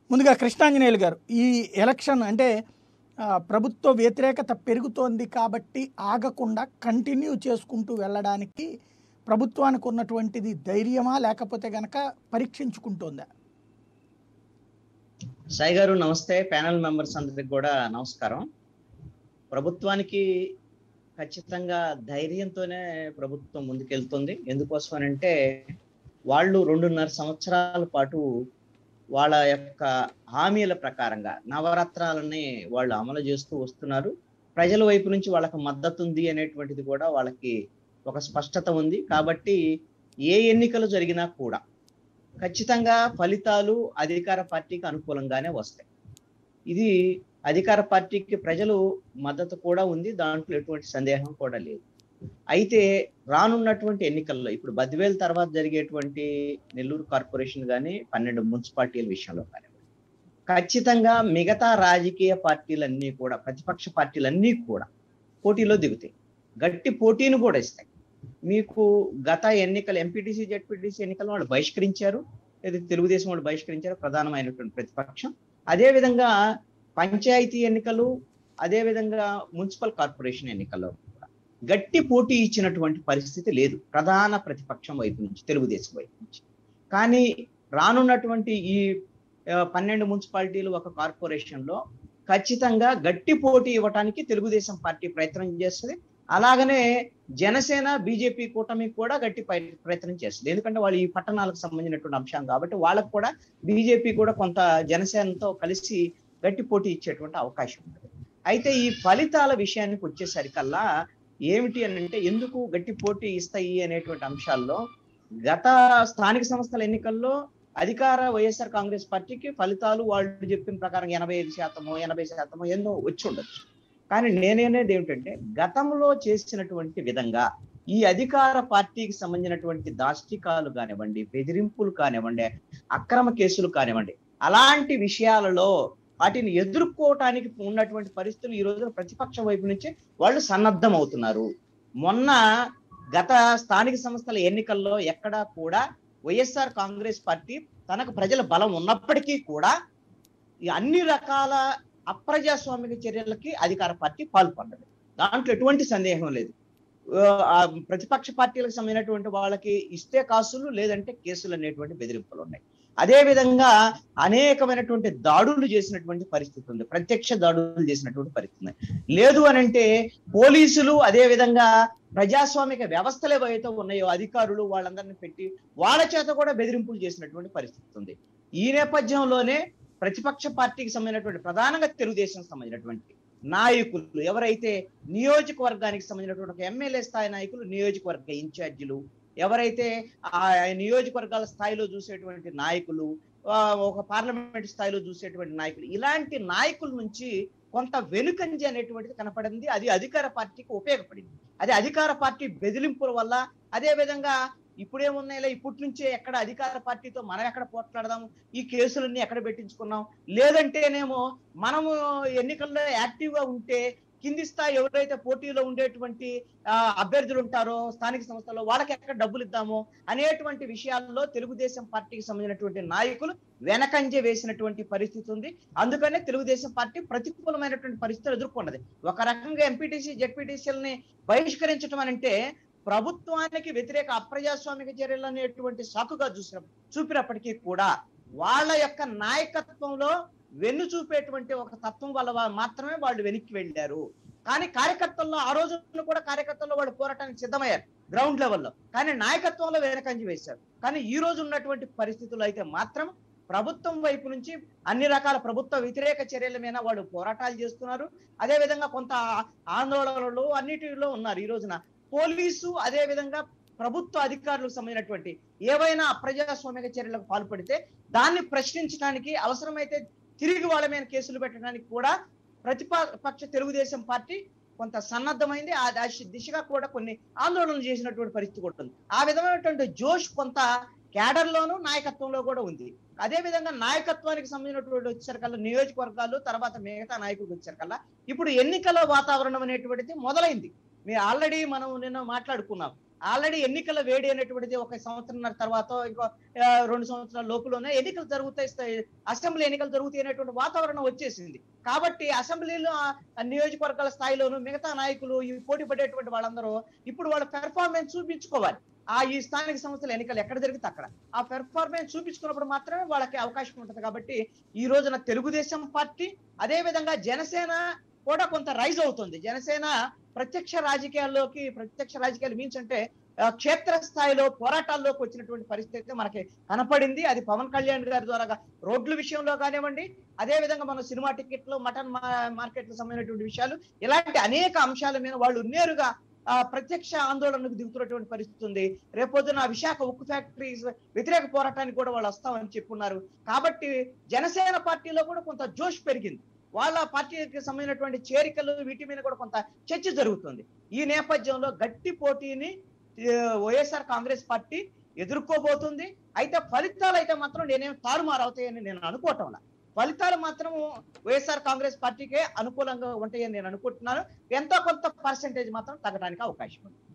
ముందుగా కృష్ణాంజనేయులు గారు ఈ ఎలక్షన్ అంటే ఆ, ప్రభుత్వ వ్యతిరేకత పెరుగుతోంది కాబట్టి ఆగకుండా కంటిన్యూ చేసుకుంటూ వెళ్ళడానికి ప్రభుత్వానికి ఉన్నటువంటిది ధైర్యమా లేకపోతే గనక పరీక్షించుకుంటోందా సాయి గారు నమస్తే ప్యానల్ మెంబర్స్ అందరికి కూడా నమస్కారం ప్రభుత్వానికి ఖచ్చితంగా ధైర్యంతోనే ప్రభుత్వం ముందుకెళ్తుంది ఎందుకోసం అని అంటే వాళ్ళు రెండున్నర సంవత్సరాల పాటు వాళ్ళ యొక్క హామీల ప్రకారంగా నవరత్నాలని వాళ్ళు అమలు చేస్తూ వస్తున్నారు ప్రజల వైపు నుంచి వాళ్ళకి మద్దతు ఉంది అనేటువంటిది కూడా వాళ్ళకి ఒక స్పష్టత ఉంది కాబట్టి ఏ ఎన్నికలు జరిగినా కూడా ఖచ్చితంగా ఫలితాలు అధికార పార్టీకి అనుకూలంగానే వస్తాయి ఇది అధికార పార్టీకి ప్రజలు మద్దతు కూడా ఉంది దాంట్లో ఎటువంటి సందేహం కూడా లేదు అయితే రానున్నటువంటి ఎన్నికల్లో ఇప్పుడు బద్వేల్ తర్వాత జరిగేటువంటి నెల్లూరు కార్పొరేషన్ కానీ పన్నెండు మున్సిపాలిటీల విషయంలో కానీ ఖచ్చితంగా మిగతా రాజకీయ పార్టీలన్నీ కూడా ప్రతిపక్ష పార్టీలన్నీ కూడా పోటీలో దిగుతాయి గట్టి పోటీని కూడా ఇస్తాయి మీకు గత ఎన్నికలు ఎంపీటీసీ జెడ్పీటీసీ ఎన్నికలు వాళ్ళు బహిష్కరించారు లేదా తెలుగుదేశం వాళ్ళు బహిష్కరించారు ప్రధానమైనటువంటి ప్రతిపక్షం అదే విధంగా పంచాయతీ ఎన్నికలు అదే విధంగా మున్సిపల్ కార్పొరేషన్ ఎన్నికల్లో కూడా గట్టి పోటీ ఇచ్చినటువంటి పరిస్థితి లేదు ప్రధాన ప్రతిపక్షం వైపు నుంచి తెలుగుదేశం వైపు నుంచి కానీ రానున్నటువంటి ఈ ఆ, పన్నెండు మున్సిపాలిటీలు ఒక కార్పొరేషన్ లో ఖచ్చితంగా గట్టి పోటీ ఇవ్వడానికి తెలుగుదేశం పార్టీ ప్రయత్నం చేస్తుంది అలాగనే జనసేన బీజేపీ కూటమి కూడా గట్టి పై- ప్రయత్నం చేస్తుంది ఎందుకంటే వాళ్ళు ఈ పట్టణాలకు సంబంధించినటువంటి అంశం కాబట్టి వాళ్ళకు కూడా బీజేపీ కూడా కొంత జనసేనతో కలిసి గట్టి పోటీ ఇచ్చేటువంటి అవకాశం ఉంది అయితే ఈ ఫలితాల విషయానికి వచ్చేసరికల్లా ఏమిటి అని అంటే ఎందుకు గట్టి పోటీ ఇస్తాయి అనేటువంటి అంశాల్లో గత స్థానిక సంస్థల ఎన్నికల్లో అధికార వైఎస్ఆర్ కాంగ్రెస్ పార్టీకి ఫలితాలు వాళ్ళు చెప్పిన ప్రకారం ఎనభై ఐదు శాతమో ఎనభై శాతమో ఎన్నో వచ్చి ఉండొచ్చు కానీ నేనేనేది ఏమిటంటే గతంలో చేసినటువంటి విధంగా ఈ అధికార పార్టీకి సంబంధించినటువంటి దాష్టికాలు కానివ్వండి బెదిరింపులు కానివ్వండి అక్రమ కేసులు కానివ్వండి అలాంటి విషయాలలో వాటిని ఎదుర్కోవటానికి ఉన్నటువంటి పరిస్థితులు ఈ రోజున ప్రతిపక్ష వైపు నుంచి వాళ్ళు సన్నద్ధం అవుతున్నారు మొన్న గత స్థానిక సంస్థల ఎన్నికల్లో ఎక్కడా కూడా వైఎస్ఆర్ కాంగ్రెస్ పార్టీ తనకు ప్రజల బలం ఉన్నప్పటికీ కూడా ఈ అన్ని రకాల అప్రజాస్వామిక చర్యలకి అధికార పార్టీ పాల్పడ్డది దాంట్లో ఎటువంటి సందేహం లేదు ఆ ప్రతిపక్ష పార్టీలకు సంబంధించినటువంటి వాళ్ళకి ఇస్తే కాసులు లేదంటే కేసులు అనేటువంటి బెదిరింపులు ఉన్నాయి అదే విధంగా అనేకమైనటువంటి దాడులు చేసినటువంటి పరిస్థితి ఉంది ప్రత్యక్ష దాడులు చేసినటువంటి పరిస్థితి ఉంది లేదు అని అంటే పోలీసులు అదే విధంగా ప్రజాస్వామిక వ్యవస్థలు ఏవైతే ఉన్నాయో అధికారులు వాళ్ళందరినీ పెట్టి వాళ్ళ చేత కూడా బెదిరింపులు చేసినటువంటి పరిస్థితి ఉంది ఈ నేపథ్యంలోనే ప్రతిపక్ష పార్టీకి సంబంధించినటువంటి ప్రధానంగా తెలుగుదేశం సంబంధించినటువంటి నాయకులు ఎవరైతే నియోజకవర్గానికి సంబంధించినటువంటి ఒక ఎమ్మెల్యే స్థాయి నాయకులు నియోజకవర్గ ఇన్ఛార్జీలు ఎవరైతే ఆ నియోజకవర్గాల స్థాయిలో చూసేటువంటి నాయకులు ఆ, ఒక పార్లమెంట్ స్థాయిలో చూసేటువంటి నాయకులు ఇలాంటి నాయకుల నుంచి కొంత వెనుకంజ అనేటువంటిది కనపడింది అది అధికార పార్టీకి ఉపయోగపడింది అది అధికార పార్టీ బెదిరింపుల వల్ల అదే విధంగా ఇప్పుడేమున్నాయిలే ఇప్పటి నుంచే ఎక్కడ అధికార పార్టీతో మనం ఎక్కడ పోట్లాడదాం ఈ కేసులన్నీ ఎక్కడ పెట్టించుకున్నాం లేదంటేనేమో మనము ఎన్నికల్లో యాక్టివ్ గా ఉంటే కింది స్థాయి ఎవరైతే పోటీలో ఉండేటువంటి ఆ, అభ్యర్థులు ఉంటారో స్థానిక సంస్థల్లో వాళ్ళకి ఎక్కడ డబ్బులు ఇద్దామో అనేటువంటి విషయాల్లో తెలుగుదేశం పార్టీకి సంబంధించినటువంటి నాయకులు వెనకంజ వేసినటువంటి పరిస్థితి ఉంది అందుకనే తెలుగుదేశం పార్టీ ప్రతికూలమైనటువంటి పరిస్థితులు ఎదుర్కొన్నది ఒక రకంగా ఎంపీటీసీ జెడ్పీటీసీలని బహిష్కరించడం అని అంటే ప్రభుత్వానికి వ్యతిరేక అప్రజాస్వామిక చర్యలు అనేటువంటి సాకుగా చూసిన చూపినప్పటికీ కూడా వాళ్ళ యొక్క నాయకత్వంలో వెన్ను చూపేటువంటి ఒక తత్వం వల్ల వా- మాత్రమే వాళ్ళు వెనక్కి వెళ్ళారు కానీ కార్యకర్తల్లో ఆ రోజుల్లో కూడా కార్యకర్తల్లో వాళ్ళు పోరాటానికి సిద్ధమయ్యారు గ్రౌండ్ లెవెల్లో కానీ నాయకత్వంలో వెనకంజి వేశారు కానీ ఈ రోజు ఉన్నటువంటి పరిస్థితుల్లో అయితే మాత్రం ప్రభుత్వం వైపు నుంచి అన్ని రకాల ప్రభుత్వ వ్యతిరేక చర్యల మీద వాళ్ళు పోరాటాలు చేస్తున్నారు అదే విధంగా కొంత ఆందోళనలు అన్నిటిలో ఉన్నారు ఈ రోజున పోలీసు అదే విధంగా ప్రభుత్వ అధికారులకు సంబంధించినటువంటి ఏవైనా అప్రజాస్వామిక చర్యలకు పాల్పడితే దాన్ని ప్రశ్నించడానికి అవసరమైతే తిరిగి వాళ్ళ మీద కేసులు పెట్టడానికి కూడా ప్రతిపక్ష తెలుగుదేశం పార్టీ కొంత సన్నద్ధమైంది ఆ దిశ- దిశగా కూడా కొన్ని ఆందోళనలు చేసినటువంటి పరిస్థితి కూడా ఉంది ఆ విధమైనటువంటి జోష్ కొంత క్యాడర్ లోను నాయకత్వంలో కూడా ఉంది అదే విధంగా నాయకత్వానికి సంబంధించినటువంటి వచ్చేసరికల్లా నియోజకవర్గాలు తర్వాత మిగతా నాయకులకు వచ్చేసరికల్లా ఇప్పుడు ఎన్నికల వాతావరణం అనేటువంటిది మొదలైంది మీరు ఆల్రెడీ మనం నిన్న మాట్లాడుకున్నాం ఆల్రెడీ ఎన్నికల వేడి అనేటువంటిది ఒక సంవత్సరంన్నర తర్వాత ఇంకో ఆ, రెండు సంవత్సరాల లోపులోనే ఎన్నికలు జరుగుతాయి స్థాయి- అసెంబ్లీ ఎన్నికలు జరుగుతాయి అనేటువంటి వాతావరణం వచ్చేసింది కాబట్టి అసెంబ్లీలో ఆ నియోజకవర్గాల స్థాయిలోను మిగతా నాయకులు ఈ పోటీ పడేటువంటి వాళ్ళందరూ ఇప్పుడు వాళ్ళ పెర్ఫార్మెన్స్ చూపించుకోవాలి ఆ ఈ స్థానిక సంస్థల ఎన్నికలు ఎక్కడ జరిగితే అక్కడ ఆ పెర్ఫార్మెన్స్ చూపించుకున్నప్పుడు మాత్రమే వాళ్ళకి అవకాశం ఉంటుంది కాబట్టి ఈ రోజున తెలుగుదేశం పార్టీ అదే విధంగా జనసేన కూడా కొంత రైజ్ అవుతుంది జనసేన ప్రత్యక్ష రాజకీయాల్లోకి ప్రత్యక్ష రాజకీయాలు మీన్స్ అంటే ఆ, క్షేత్ర స్థాయిలో పోరాటాల్లోకి వచ్చినటువంటి పరిస్థితి మనకి కనపడింది అది పవన్ కళ్యాణ్ గారి ద్వారా రోడ్ల విషయంలో కానివ్వండి అదే విధంగా మన సినిమా టికెట్లు మటన్ మార్కెట్లకు సంబంధించినటువంటి విషయాలు ఇలాంటి అనేక అంశాల మీద వాళ్ళు నేరుగా ఆ, ప్రత్యక్ష ఆందోళనకు దిగుతున్నటువంటి పరిస్థితి ఉంది రేపొద్దున విశాఖ ఉక్కు ఫ్యాక్టరీస్ వ్యతిరేక పోరాటానికి కూడా వాళ్ళు వస్తామని చెప్పున్నారు కాబట్టి జనసేన పార్టీలో కూడా కొంత జోష్ పెరిగింది వాళ్ళ పార్టీకి సంబంధించినటువంటి చేరికలు వీటి మీద కూడా కొంత చర్చ జరుగుతుంది ఈ నేపథ్యంలో గట్టి పోటీని ఆ, వైఎస్ఆర్ కాంగ్రెస్ పార్టీ ఎదుర్కోబోతుంది అయితే ఫలితాలు అయితే మాత్రం నేనేం తారుమారు అవుతాయని నేను అనుకోవటం ఫలితాలు మాత్రం వైఎస్ఆర్ కాంగ్రెస్ పార్టీకే అనుకూలంగా ఉంటాయని నేను అనుకుంటున్నాను ఎంతో కొంత పర్సెంటేజ్ మాత్రం తగ్గడానికి అవకాశం ఉంది